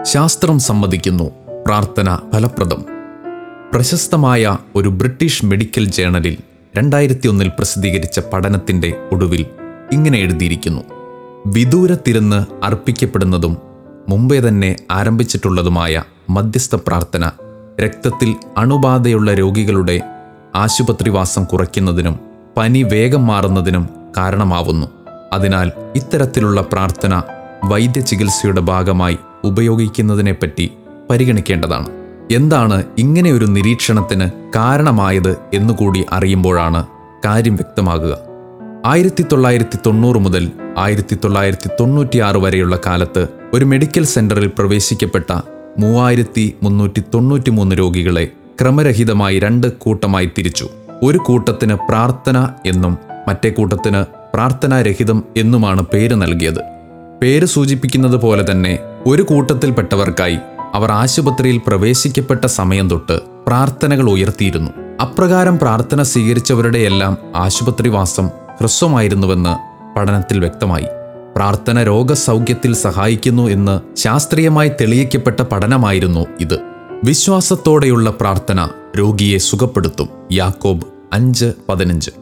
ശാസ്ത്രം സമ്മതിക്കുന്നു പ്രാർത്ഥന ഫലപ്രദം പ്രശസ്തമായ ഒരു ബ്രിട്ടീഷ് മെഡിക്കൽ ജേണലിൽ രണ്ടായിരത്തി ഒന്നിൽ പ്രസിദ്ധീകരിച്ച പഠനത്തിന്റെ ഒടുവിൽ ഇങ്ങനെ എഴുതിയിരിക്കുന്നു വിദൂരത്തിരുന്ന് അർപ്പിക്കപ്പെടുന്നതും മുമ്പേ തന്നെ ആരംഭിച്ചിട്ടുള്ളതുമായ മധ്യസ്ഥ പ്രാർത്ഥന രക്തത്തിൽ അണുബാധയുള്ള രോഗികളുടെ ആശുപത്രിവാസം കുറയ്ക്കുന്നതിനും പനി വേഗം മാറുന്നതിനും കാരണമാവുന്നു അതിനാൽ ഇത്തരത്തിലുള്ള പ്രാർത്ഥന വൈദ്യചികിത്സയുടെ ഭാഗമായി ഉപയോഗിക്കുന്നതിനെപ്പറ്റി പരിഗണിക്കേണ്ടതാണ് എന്താണ് ഇങ്ങനെ ഒരു നിരീക്ഷണത്തിന് കാരണമായത് എന്നുകൂടി അറിയുമ്പോഴാണ് കാര്യം വ്യക്തമാകുക ആയിരത്തി തൊള്ളായിരത്തി തൊണ്ണൂറ് മുതൽ ആയിരത്തി തൊള്ളായിരത്തി തൊണ്ണൂറ്റിയാറ് വരെയുള്ള കാലത്ത് ഒരു മെഡിക്കൽ സെന്ററിൽ പ്രവേശിക്കപ്പെട്ട മൂവായിരത്തി മുന്നൂറ്റി തൊണ്ണൂറ്റി മൂന്ന് രോഗികളെ ക്രമരഹിതമായി രണ്ട് കൂട്ടമായി തിരിച്ചു ഒരു കൂട്ടത്തിന് പ്രാർത്ഥന എന്നും മറ്റേ കൂട്ടത്തിന് പ്രാർത്ഥനാരഹിതം എന്നുമാണ് പേര് നൽകിയത് പേര് സൂചിപ്പിക്കുന്നത് പോലെ തന്നെ ഒരു കൂട്ടത്തിൽപ്പെട്ടവർക്കായി അവർ ആശുപത്രിയിൽ പ്രവേശിക്കപ്പെട്ട സമയം തൊട്ട് പ്രാർത്ഥനകൾ ഉയർത്തിയിരുന്നു അപ്രകാരം പ്രാർത്ഥന സ്വീകരിച്ചവരുടെയെല്ലാം ആശുപത്രിവാസം ഹ്രസ്വമായിരുന്നുവെന്ന് പഠനത്തിൽ വ്യക്തമായി പ്രാർത്ഥന രോഗസൗഖ്യത്തിൽ സഹായിക്കുന്നു എന്ന് ശാസ്ത്രീയമായി തെളിയിക്കപ്പെട്ട പഠനമായിരുന്നു ഇത് വിശ്വാസത്തോടെയുള്ള പ്രാർത്ഥന രോഗിയെ സുഖപ്പെടുത്തും യാക്കോബ് അഞ്ച് പതിനഞ്ച്